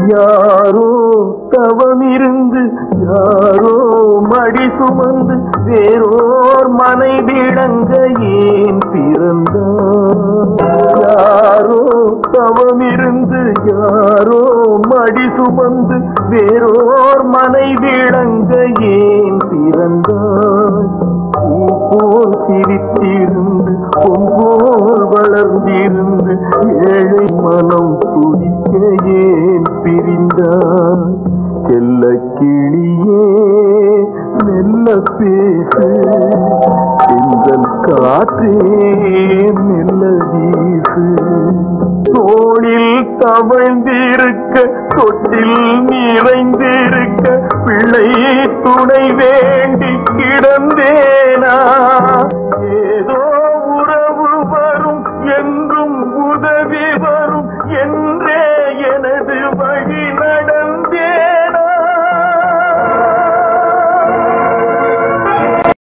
யாரோ தவமிருந்து யாரோ மடி சுமந்து வேறோர் மனை விளங்க ஏன் பிறந்தார் யாரோ தவமிருந்து யாரோ மடி சுமந்து வேறோர் மனை விளங்க ஏன் பிறந்தாய் பூ போல் சிரித்திருந்து பொன் போல் வளர்ந்திருந்து ஏழை மனம் துடிக்க ஏன் பிரிந்தாய் செல்ல கிளியே மெல்ல பேசு செந்தல் காற்றே மெல்ல வீசு தோளில் தவழ்ந்திருக்க தொட்டில் நிறைந்திருக்க பிள்ளை துணை வேண்டி கிடந்தேனா